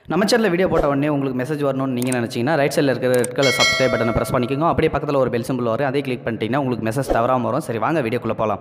நம்ம சேனலில் வீடியோ போட்ட உடனே உங்களுக்கு மெசேஜ் வரணும்னு நீங்கள் நினச்சிங்கன்னா ரைட் சைடில் இருக்கிற ரெட் கலர் சப்ஸ்கிரைப் பட்டனை ப்ரெஸ் பண்ணிக்கோங்க அப்படியே பக்கத்தில் ஒரு பெல் சிம்பிள் வரும் அதே கிளிக் பண்ணிட்டீங்கன்னா உங்களுக்கு மெசேஜ் தவறாமல் வரும் சரி வாங்க வீடியோக்குள்ளே போகலாம்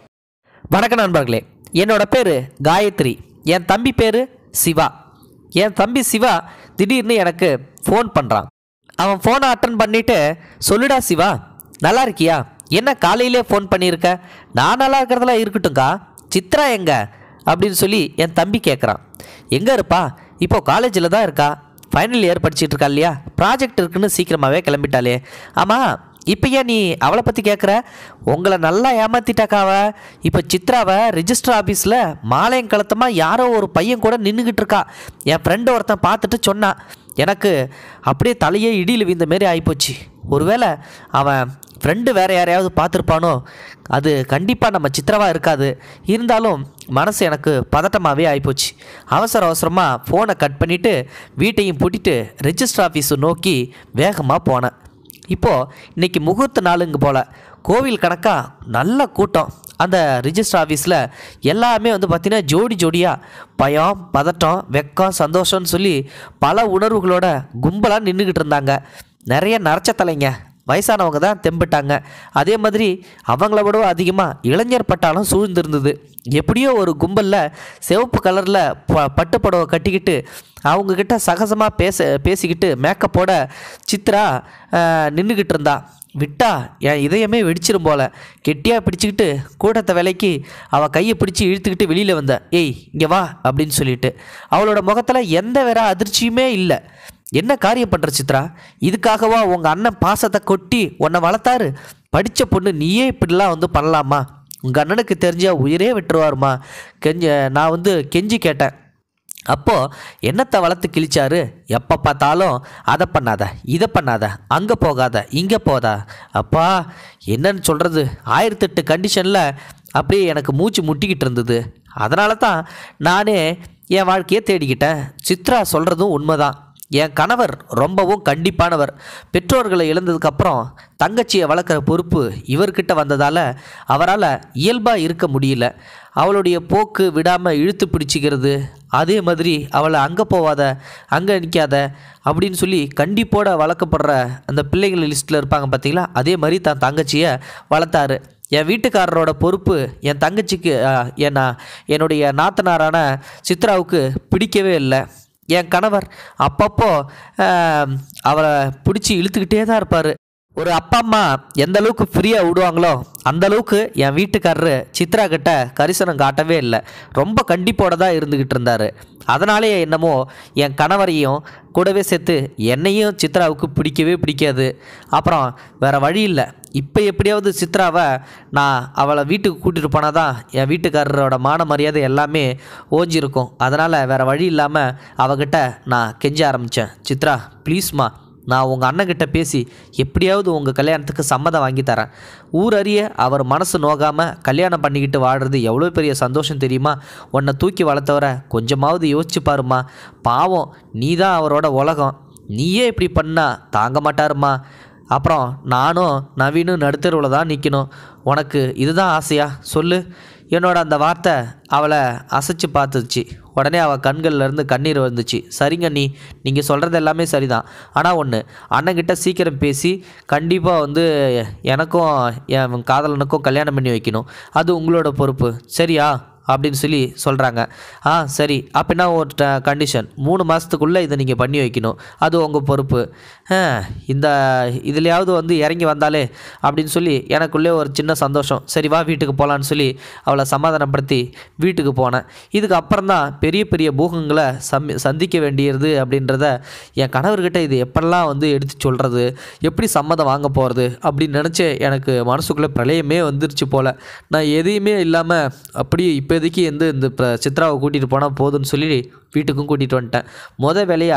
வணக்கம் நண்பர்களே என்னோட பேர் காயத்ரி என் தம்பி பேர் சிவா என் தம்பி சிவா திடீர்னு எனக்கு ஃபோன் பண்ணுறான் அவன் ஃபோனை அட்டன் பண்ணிவிட்டு சொல்லுடா சிவா நல்லா இருக்கியா என்ன காலையிலே ஃபோன் பண்ணியிருக்க நான் நல்லா இருக்கிறதெல்லாம் இருக்கட்டும்க்கா சித்ரா எங்க அப்படின்னு சொல்லி என் தம்பி கேட்குறான் எங்கே இருப்பா இப்போ காலேஜில் தான் இருக்கா ஃபைனல் இயர் படிச்சிட்டு இருக்கா இல்லையா ப்ராஜெக்ட் இருக்குன்னு சீக்கிரமாகவே கிளம்பிட்டாளே ஆமாம் இப்போ ஏன் நீ அவளை பற்றி கேட்குற உங்களை நல்லா ஏமாத்திட்டாக்கா அவ இப்போ சித்ராவை ரிஜிஸ்டர் ஆஃபீஸில் மாலையங்கலத்தமாக யாரோ ஒரு பையன் கூட நின்றுக்கிட்டு இருக்கா என் ஃப்ரெண்டு ஒருத்தன் பார்த்துட்டு சொன்னான் எனக்கு அப்படியே தலையே இடியில் விழுந்த மாரி ஆகிப்போச்சு ஒருவேளை அவன் ஃப்ரெண்டு வேறு யாரையாவது பார்த்துருப்பானோ அது கண்டிப்பாக நம்ம சித்திரவாக இருக்காது இருந்தாலும் மனசு எனக்கு பதட்டமாகவே ஆகிப்போச்சு அவசர அவசரமாக ஃபோனை கட் பண்ணிவிட்டு வீட்டையும் பூட்டிட்டு ரெஜிஸ்டர் ஆஃபீஸை நோக்கி வேகமாக போனேன் இப்போது இன்னைக்கு முகூர்த்த நாளுங்க போல் கோவில் கணக்காக நல்ல கூட்டம் அந்த ரிஜிஸ்டர் ஆஃபீஸில் எல்லாமே வந்து பார்த்திங்கன்னா ஜோடி ஜோடியாக பயம் பதட்டம் வெக்கம் சந்தோஷம்னு சொல்லி பல உணர்வுகளோட கும்பலாக நின்றுக்கிட்டு இருந்தாங்க நிறைய நரைச்ச தலைங்க வயசானவங்க தான் தெம்பிட்டாங்க அதே மாதிரி அவங்கள விட அதிகமாக இளைஞர் பட்டாலும் சூழ்ந்திருந்தது எப்படியோ ஒரு கும்பலில் சிவப்பு கலரில் ப பட்டு புடவை கட்டிக்கிட்டு அவங்கக்கிட்ட சகஜமாக பேச பேசிக்கிட்டு மேக்கப்போட சித்ரா நின்றுக்கிட்டு இருந்தா விட்டா என் இதயமே வெடிச்சிரும் போல கெட்டியாக பிடிச்சிக்கிட்டு கூட்டத்தை விலைக்கு அவள் கையை பிடிச்சி இழுத்துக்கிட்டு வெளியில் வந்த ஏய் இங்கே வா அப்படின்னு சொல்லிட்டு அவளோட முகத்தில் எந்த வேற அதிர்ச்சியுமே இல்லை என்ன காரியம் பண்ணுற சித்ரா இதுக்காகவா உங்கள் அண்ணன் பாசத்தை கொட்டி உன்னை வளர்த்தாரு படித்த பொண்ணு நீயே இப்படிலாம் வந்து பண்ணலாமா உங்கள் அண்ணனுக்கு தெரிஞ்சா உயிரே விட்டுருவாருமா கெஞ்ச நான் வந்து கெஞ்சி கேட்டேன் அப்போது என்னத்தை வளர்த்து கிழிச்சாரு எப்போ பார்த்தாலும் அதை பண்ணாத இதை பண்ணாத அங்கே போகாத இங்கே போதா அப்பா என்னன்னு சொல்கிறது ஆயிரத்தெட்டு கண்டிஷனில் அப்படியே எனக்கு மூச்சு முட்டிக்கிட்டு இருந்தது அதனால தான் நானே என் வாழ்க்கையை தேடிக்கிட்டேன் சித்ரா சொல்கிறதும் உண்மைதான் என் கணவர் ரொம்பவும் கண்டிப்பானவர் பெற்றோர்களை இழந்ததுக்கப்புறம் தங்கச்சியை வளர்க்குற பொறுப்பு இவர்கிட்ட வந்ததால் அவரால் இயல்பாக இருக்க முடியல அவளுடைய போக்கு விடாமல் இழுத்து பிடிச்சிக்கிறது அதே மாதிரி அவளை அங்கே போவாத அங்கே நிற்காத அப்படின்னு சொல்லி கண்டிப்போட வளர்க்கப்படுற அந்த பிள்ளைகள் லிஸ்ட்டில் இருப்பாங்க பார்த்தீங்களா அதே மாதிரி தான் தங்கச்சியை வளர்த்தாரு என் வீட்டுக்காரரோட பொறுப்பு என் தங்கச்சிக்கு அஹ், என் என்னுடைய நாத்தனாரான சித்ராவுக்கு பிடிக்கவே இல்லை என் கணவர் அப்பப்போ ஆம், அவளை பிடிச்சி இழுத்துக்கிட்டே தான் இருப்பார் ஒரு அப்பா அம்மா எந்த அளவுக்கு ஃப்ரீயாக விடுவாங்களோ அந்த அளவுக்கு என் வீட்டுக்காரரு சித்ரா கிட்ட கரிசனம் காட்டவே இல்லை ரொம்ப கண்டிப்போட தான் இருந்துக்கிட்டு இருந்தார் அதனாலே என்னமோ என் கணவரையும் கூடவே சேர்த்து என்னையும் சித்ராவுக்கு பிடிக்கவே பிடிக்காது அப்புறம் வேறு வழி இல்லை இப்போ எப்படியாவது சித்ராவை நான் அவளை வீட்டுக்கு கூட்டிகிட்டு போனால் தான் என் வீட்டுக்காரரோட மான மரியாதை எல்லாமே ஓஞ்சிருக்கும் அதனால் வேறு வழி இல்லாமல் அவகிட்ட நான் கெஞ்ச ஆரம்பித்தேன் சித்ரா ப்ளீஸ்மா நான் உங்கள் அண்ணன்கிட்ட பேசி எப்படியாவது உங்கள் கல்யாணத்துக்கு சம்மதம் வாங்கி தரேன் ஊர் அறிய அவர் மனசு நோகாமல் கல்யாணம் பண்ணிக்கிட்டு வாடுறது எவ்வளோ பெரிய சந்தோஷம் தெரியுமா உன்னை தூக்கி வளர்த்தவரை கொஞ்சமாவது யோசிச்சு பாருமா பாவம் நீ தான் அவரோட உலகம் நீயே இப்படி பண்ணா தாங்க மாட்டாருமா அப்புறம் நானும் நவீனும் நடுத்தருவில் தான் நிற்கணும் உனக்கு இதுதான் ஆசையா சொல்லு என்னோட அந்த வார்த்தை அவளை அசைச்சு பார்த்துச்சு உடனே அவள் கண்கள்ல இருந்து கண்ணீர் வந்துச்சு சரிங்க நீ நீங்கள் சொல்கிறது எல்லாமே சரிதான் ஆனால் ஒன்று அண்ணங்கிட்ட சீக்கிரம் பேசி கண்டிப்பாக வந்து எனக்கும் என் காதலனுக்கும் கல்யாணம் பண்ணி வைக்கணும் அது உங்களோட பொறுப்பு சரியா அப்படின்னு சொல்லி சொல்கிறாங்க ஆ சரி அப்படின்னா ஒரு கண்டிஷன் மூணு மாதத்துக்குள்ளே இதை நீங்கள் பண்ணி வைக்கணும் அது உங்கள் பொறுப்பு ஆ, இந்த இதுலையாவது வந்து இறங்கி வந்தாலே அப்படின்னு சொல்லி எனக்குள்ளே ஒரு சின்ன சந்தோஷம் சரி வா வீட்டுக்கு போகலான்னு சொல்லி அவளை சமாதானப்படுத்தி வீட்டுக்கு போனேன் இதுக்கு அப்புறம் தான் பெரிய பெரிய பூகங்களை சம் சந்திக்க வேண்டியது அப்படின்றத என் கணவர்கிட்ட இது எப்பெல்லாம் வந்து எடுத்து சொல்கிறது எப்படி சம்மதம் வாங்க போகிறது அப்படின்னு நினச்சி எனக்கு மனசுக்குள்ளே பிரளயமே வந்துருச்சு போல் நான் எதையுமே இல்லாமல் அப்படியே இப்போதைக்கு வந்து இந்த பிர- சித்ராவை கூட்டிகிட்டு போனால் போதும்னு சொல்லி வீட்டுக்கும் கூட்டிகிட்டு வந்துட்டேன் முத வேலையாக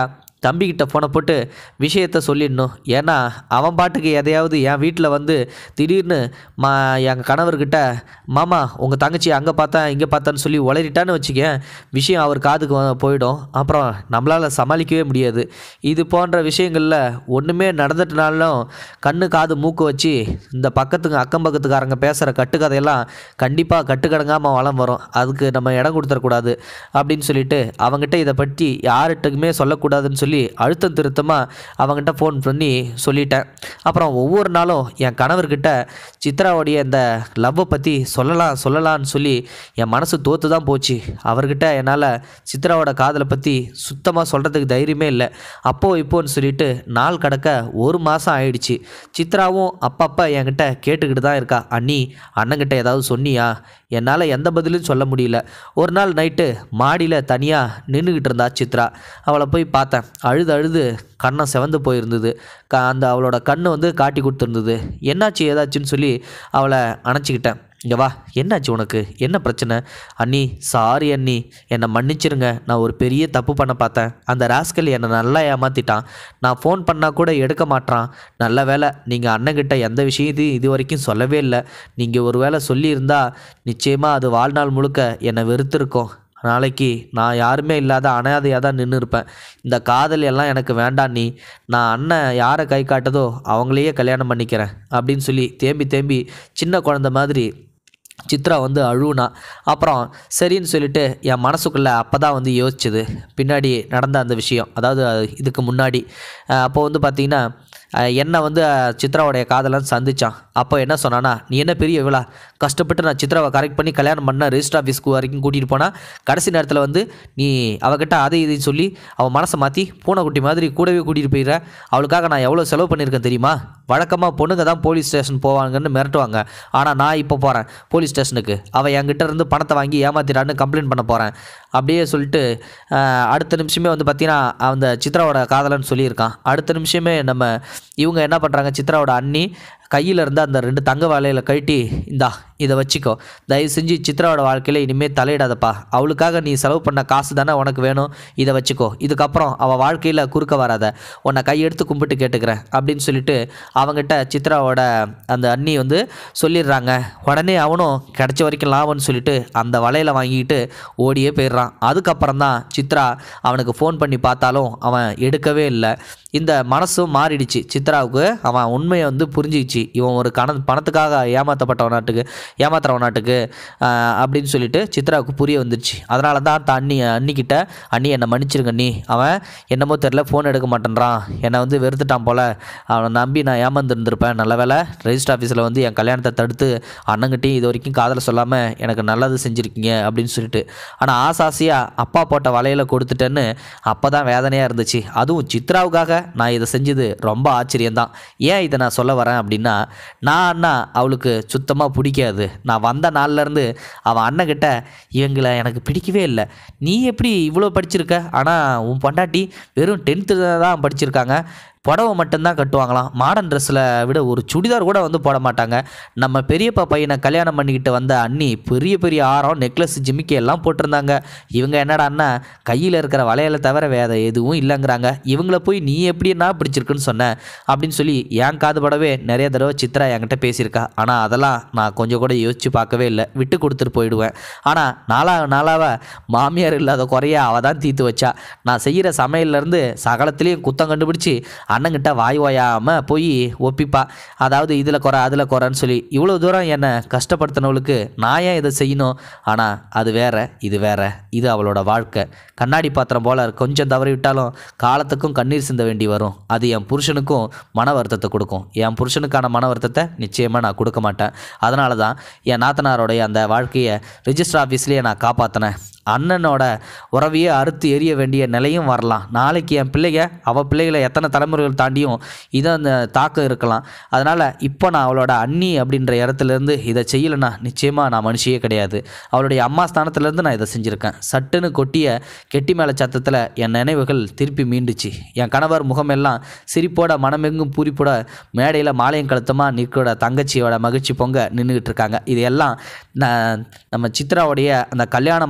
தம்பிக்கிட்ட ஃபோனை போட்டு விஷயத்த சொல்லிடணும் ஏன்னா அவன் பாட்டுக்கு எதையாவது என் வீட்டில் வந்து திடீர்னு மா எங்கள் கணவர்கிட்ட மாமா உங்கள் தங்கச்சி அங்கே பார்த்தேன் இங்கே பார்த்தேன்னு சொல்லி உளறிட்டான்னு வச்சுக்கேன் விஷயம் அவர் காதுக்கு வ- போயிடும் அப்புறம் நம்மளால் சமாளிக்கவே முடியாது இது போன்ற விஷயங்களில் ஒன்றுமே நடந்துட்டனாலும் கண்ணு காது மூக்கு வச்சு இந்த பக்கத்துக்கு அக்கம் பக்கத்துக்காரங்க பேசுகிற கட்டுக்கதையெல்லாம் கண்டிப்பாக கட்டுக்கடங்காமல் வளம் வரும் அதுக்கு நம்ம இடம் கொடுத்துடக்கூடாது அப்படின்னு சொல்லிட்டு அவங்ககிட்ட இதை பற்றி யார்கிட்டக்குமே சொல்லக்கூடாதுன்னு சொல்லி அழுத்தம் திருத்தமாக அவங்ககிட்ட ஃபோன் பண்ணி சொல்லிட்டேன் அப்புறம் ஒவ்வொரு நாளும் என் கணவர்கிட்ட சித்ராவுடைய இந்த லவ்வை பற்றி சொல்லலாம் சொல்லலாம்னு சொல்லி என் மனசு தோத்து தான் போச்சு அவர்கிட்ட என்னால் சித்ராவோட காதலை பற்றி சுத்தமாக சொல்கிறதுக்கு தைரியமே இல்லை அப்போ இப்போன்னு சொல்லிட்டு நாள் கடக்க ஒரு மாதம் ஆயிடுச்சு சித்ராவும் அப்பப்போ என்கிட்ட கேட்டுக்கிட்டு தான் இருக்கா அண்ணி அண்ணங்கிட்ட ஏதாவது சொன்னியா என்னால் எந்த பதிலும் சொல்ல முடியல ஒரு நாள் நைட்டு மாடியில் தனியாக நின்றுக்கிட்டு இருந்தா சித்ரா அவளை போய் பார்த்தேன் அழுது அழுது கண்ணம் செவந்து போயிருந்தது க அந்த அவளோட கண்ணு வந்து காட்டி கொடுத்துருந்தது என்னாச்சு ஏதாச்சுன்னு சொல்லி அவளை அணைச்சிக்கிட்டேன் இங்கே வா என்னாச்சு உனக்கு என்ன பிரச்சனை அண்ணி சாரி அண்ணி என்னை மன்னிச்சிருங்க நான் ஒரு பெரிய தப்பு பண்ண பார்த்தேன் அந்த ராஸ்கல் என்னை நல்லா ஏமாற்றிட்டான் நான் ஃபோன் பண்ணால் கூட எடுக்க மாட்றான் நல்ல வேலை நீங்கள் அண்ணங்கிட்ட எந்த விஷயத்தையும் இது வரைக்கும் சொல்லவே இல்லை நீங்கள் ஒரு வேளை சொல்லியிருந்தா நிச்சயமாக அது வாழ்நாள் முழுக்க என்னை வெறுத்திருக்கும் நாளைக்கு நான் யாருமே இல்லாத அனாதையாக தான் நின்று இருப்பேன் இந்த காதல் எல்லாம் எனக்கு வேண்டாம் நீ நான் அண்ணன் யாரை கை காட்டுதோ அவங்களையே கல்யாணம் பண்ணிக்கிறேன் அப்படின்னு சொல்லி தேம்பி தேம்பி சின்ன குழந்த மாதிரி சித்ரா வந்து அழுவுனா அப்புறம் சரின்னு சொல்லிட்டு என் மனசுக்குள்ளே அப்போ தான் வந்து யோசிச்சது பின்னாடி நடந்த அந்த விஷயம் அதாவது அது இதுக்கு முன்னாடி அஹ் அப்போ வந்து பார்த்திங்கன்னா அஹ் என்னை வந்து அஹ், சித்ராவுடைய காதலன் சந்திச்சான் அப்போ என்ன சொன்னானா நீ என்ன பெரிய இவளா கஷ்டப்பட்டு நான் சித்ராவை கரெக்ட் பண்ணி கல்யாணம் பண்ண ரெஜிஸ்டர் ஆஃபீஸ்க்கு வரைக்கும் கூட்டிகிட்டு போனால் கடைசி நேரத்தில் வந்து நீ அவகிட்ட அதை இதையும் சொல்லி அவன் மனசை மாற்றி பூனைக்குட்டி மாதிரி கூடவே கூட்டிகிட்டு போயிடுற அவளுக்காக நான் எவ்வளோ செலவு பண்ணியிருக்கேன் தெரியுமா வழக்கமாக பொண்ணுங்க தான் போலீஸ் ஸ்டேஷன் போவாங்கன்னு மிரட்டுவாங்க ஆனால் நான் இப்போ போகிறேன் போலீஸ் ஸ்டேஷனுக்கு அவள் என்கிட்ட இருந்து பணத்தை வாங்கி ஏமாத்திட்டான்னு கம்ப்ளைண்ட் பண்ண போகிறேன் அப்படியே சொல்லிட்டு ஆஹ், அடுத்த நிமிஷமே வந்து பார்த்தீங்கன்னா அந்த சித்ராவோட காதலன்னு சொல்லியிருக்கான் அடுத்த நிமிஷமே நம்ம இவங்க என்ன பண்ணுறாங்க சித்ராவோட அண்ணி கையில் இருந்த அந்த ரெண்டு தங்க வாழையில் கழட்டி இந்தா இதை வச்சுக்கோ தயவு செஞ்சு சித்ராவோட வாழ்க்கையில் இனிமேல் தலையிடாதப்பா அவளுக்காக நீ செலவு பண்ண காசு தானே உனக்கு வேணும் இதை வச்சுக்கோ இதுக்கப்புறம் அவள் வாழ்க்கையில் குறுக்க வராத உன்னை கையெடுத்து கும்பிட்டு கேட்டுக்கிறேன் அப்படின்னு சொல்லிட்டு அவங்ககிட்ட சித்ராவோட அந்த அண்ணி வந்து சொல்லிடுறாங்க உடனே அவனும் கிடைச்ச வரைக்கும் லாபம்னு சொல்லிட்டு அந்த வலையில் வாங்கிட்டு ஓடியே போயிடுறான் அதுக்கப்புறம் தான் சித்ரா அவனுக்கு ஃபோன் பண்ணி பார்த்தாலும் அவன் எடுக்கவே இல்லை இந்த மனசும் மாறிடுச்சு சித்ராவுக்கு அவன் உண்மையை வந்து புரிஞ்சிச்சு இவன் ஒரு கண பணத்துக்காக ஏமாற்றப்பட்டவனாட்டுக்கு ஏமாத்துறவனாட்டுக்கு ஆஹ், அப்படின்னு சொல்லிட்டு சித்ராவுக்கு புரிய வந்துருச்சு அதனால தான் தான் அண்ணி அண்ணிக்கிட்ட அண்ணி என்னை மன்னிச்சிருங்க அண்ணி அவன் என்னமோ தெரில ஃபோன் எடுக்க மாட்டேன்றான் என்னை வந்து வெறுத்துட்டான் போல் அவனை நம்பி நான் ஏமாந்துருந்துருப்பேன் நல்ல வேலை ரெஜிஸ்டர் ஆஃபீஸில் வந்து என் கல்யாணத்தை தடுத்து அண்ணங்கிட்டையும் இது வரைக்கும் காதலை சொல்லாமல் எனக்கு நல்லது செஞ்சுருக்கீங்க அப்படின்னு சொல்லிட்டு ஆனால் ஆசாசியாக அப்பா போட்ட வலையில் கொடுத்துட்டேன்னு அப்போ தான் வேதனையாக இருந்துச்சு அதுவும் சித்ராவுக்காக நான் இதை செஞ்சது ரொம்ப ஆச்சரியம்தான் ஏன் இதை நான் சொல்ல வரேன் அப்படின்னா நான் அண்ணா அவளுக்கு சுத்தமாக பிடிக்காது நான் வந்த நாள்லேருந்து அவன் அண்ணங்கிட்ட இவங்களை எனக்கு பிடிக்கவே இல்லை நீ எப்படி இவ்வளோ படிச்சிருக்க ஆனால் உன் பொண்டாட்டி வெறும் டென்த்து தான் படிச்சிருக்காங்க புடவை மட்டும்தான் கட்டுவாங்களாம் மாடர்ன் ட்ரெஸ்ஸில் விட ஒரு சுடிதார் கூட வந்து போட மாட்டாங்க நம்ம பெரியப்பா பையனை கல்யாணம் பண்ணிக்கிட்டு வந்த அண்ணி பெரிய பெரிய ஆரம் நெக்லஸ் ஜிமிக்கி எல்லாம் போட்டிருந்தாங்க இவங்க என்னடா அண்ணா கையில் இருக்கிற வளையலை தவிர வேறு எதுவும் இல்லைங்கிறாங்க இவங்கள போய் நீ எப்படி என்ன பிடிச்சிருக்குன்னு சொன்ன அப்படின்னு சொல்லி என் காது படவே நிறைய தடவை சித்ரா என்கிட்ட பேசியிருக்கா ஆனால் அதெல்லாம் நான் கொஞ்சம் கூட யோசித்து பார்க்கவே இல்லை விட்டு கொடுத்துட்டு போயிடுவேன் ஆனால் நாளா நாளாவ மாமியார் இல்லாத குறைய அவள் தான் தீர்த்து வச்சா நான் செய்கிற சமையல்லேருந்து சகலத்துலேயும் குத்தம் கண்டுபிடிச்சி அண்ணங்கிட்ட வாய் வாயாமல் போய் ஒப்பிப்பா அதாவது இதில் குறை அதில் குறைன்னு சொல்லி இவ்வளோ தூரம் என்னை கஷ்டப்படுத்தினவளுக்கு நான் ஏன் இதை செய்யணும் ஆனால் அது வேற இது வேற இது அவளோட வாழ்க்கை கண்ணாடி பாத்திரம் போல கொஞ்சம் தவறி விட்டாலும் காலத்துக்கும் கண்ணீர் சிந்த வேண்டி வரும் அது என் புருஷனுக்கும் மன வருத்தத்தை கொடுக்கும் என் புருஷனுக்கான மன வருத்தத்தை நிச்சயமாக நான் கொடுக்க மாட்டேன் அதனால தான் என் நாத்தனாரோடைய அந்த வாழ்க்கையை ரிஜிஸ்டர் ஆஃபீஸ்லேயே நான் காப்பாற்றினேன் அண்ணனோட உறவையே அறுத்து எரிய வேண்டிய நிலையும் வரலாம் நாளைக்கு என் பிள்ளைங்க அவள் பிள்ளைகளை எத்தனை தலைமுறைகள் தாண்டியும் இதை அந்த தாக்கம் இருக்கலாம் அதனால் இப்போ நான் அவளோட அண்ணி அப்படின்ற இடத்துலேருந்து இதை செய்யலைன்னா நிச்சயமாக நான் மனுஷியே கிடையாது அவளுடைய அம்மா ஸ்தானத்துலேருந்து நான் இதை செஞ்சுருக்கேன் சட்டுன்னு கொட்டிய கெட்டி மேலே சத்தத்தில் என் நினைவுகள் திருப்பி மீண்டுச்சு என் கணவர் முகமெல்லாம் சிரிப்போட மனமெங்கும் பூரிப்போட மேடையில் மாலையும் கழுத்தமாக நிற்கிற தங்கச்சியோட மகிழ்ச்சி பொங்க நின்றுக்கிட்டு இருக்காங்க இது எல்லாம் நான் நம்ம சித்ராவுடைய அந்த கல்யாண மண்டபத்தில்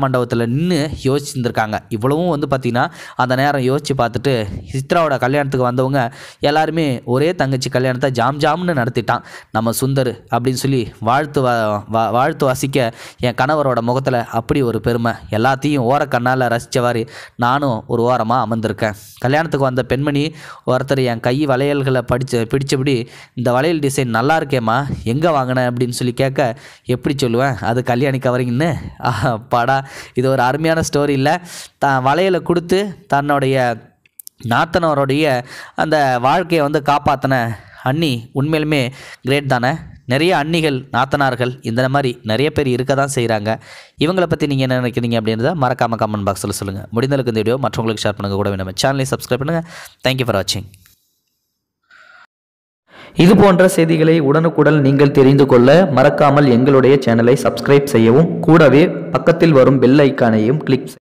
இடத்துல நின்று யோசிச்சிருந்துருக்காங்க இவ்வளவும் வந்து பார்த்திங்கன்னா அந்த நேரம் யோசித்து பார்த்துட்டு சித்ராவோட கல்யாணத்துக்கு வந்தவங்க எல்லாருமே ஒரே தங்கச்சி கல்யாணத்தை ஜாம் ஜாம்னு நடத்திட்டான் நம்ம சுந்தர் அப்படின்னு சொல்லி வாழ்த்து வா வா- வாழ்த்து வாசிக்க என் கணவரோட முகத்தில் அப்படி ஒரு பெருமை எல்லாத்தையும் ஓர கண்ணால் ரசித்தவாறு நானும் ஒரு ஓரமாக அமர்ந்திருக்கேன் கல்யாணத்துக்கு வந்த பெண்மணி ஒருத்தர் என் கை வளையல்களை படிச்ச பிடிச்சபடி இந்த வளையல் டிசைன் நல்லா இருக்கேம்மா எங்கே வாங்கினேன் அப்படின்னு சொல்லி கேட்க எப்படி சொல்லுவேன் அது கல்யாணி கவரிங்னு பாடா இது ஒரு அருமையான ஸ்டோரி இல்லை தான் வளையலை கொடுத்து தன்னுடைய நாத்தனவருடைய அந்த வாழ்க்கையை வந்து காப்பாற்றின அண்ணி உண்மையிலுமே கிரேட் தானே நிறைய அண்ணிகள் நாத்தனார்கள் இந்த மாதிரி நிறைய பேர் இருக்க தான் செய்கிறாங்க இவங்களை பற்றி நீங்கள் என்ன நினைக்கிறீங்க அப்படின்றத மறக்காமல் கமெண்ட் பாக்ஸில் சொல்லுங்கள் முடிந்தளவுக்கு இந்த வீடியோ மற்றவங்களுக்கு ஷேர் பண்ணுங்கள் கூட நம்ம சேனலை சப்ஸ்கிரைப் பண்ணுங்கள் தேங்க்யூ ஃபார் வாட்சிங் இது போன்ற செய்திகளை உடனுக்குடன் நீங்கள் தெரிந்து கொள்ள மறக்காமல் எங்களுடைய சேனலை சப்ஸ்கிரைப் செய்யவும் கூடவே பக்கத்தில் வரும் பெல் ஐக்கானையும் கிளிக்